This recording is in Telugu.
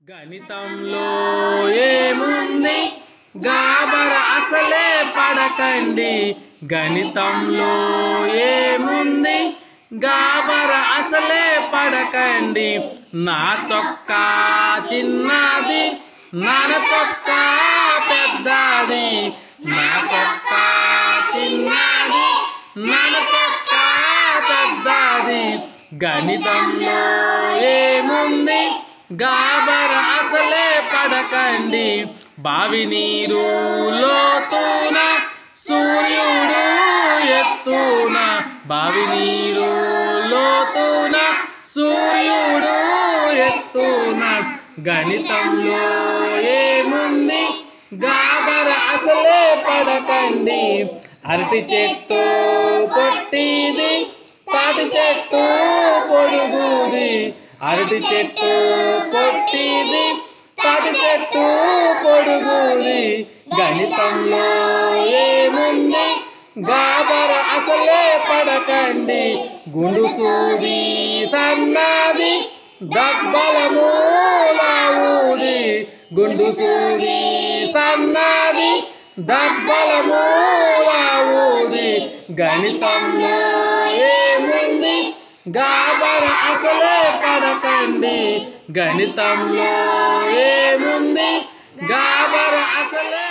గణితంలో ఏముంది గాబర అసలే పడకండి గణితంలో ఏముంది గాబర అసలే పడకండి నా చొక్కా చిన్నది నాన్న చొక్కా పెద్దది నా చొక్కా చిన్నది నాన్న చొక్కా పెద్దది గణితంలో ఏముంది గాబర అసలే పడకండి బావి నీరు లోతున సూర్యుడు ఎత్తున బావి నీరు లోతున సూర్యుడు ఎత్తున గణితంలో ఏముంది గాబర అసలే పడకండి అరటి చెట్టు పొట్టిది తాటి చెట్టు పొడుగుది అరటి చెట్టు పొట్టిది తాటి చెట్టు పొడుగుది గణితంలో ఏముంది గాబర అసలే పడకండి గుండు సూది సన్నది దబ్బల మూలవుది గుండు సూది సన్నది దబ్బల మూలవుది గణితంలో ఏముంది గాబర అసలే పడకండి గణితంలో ఏముంది గాబర అసలే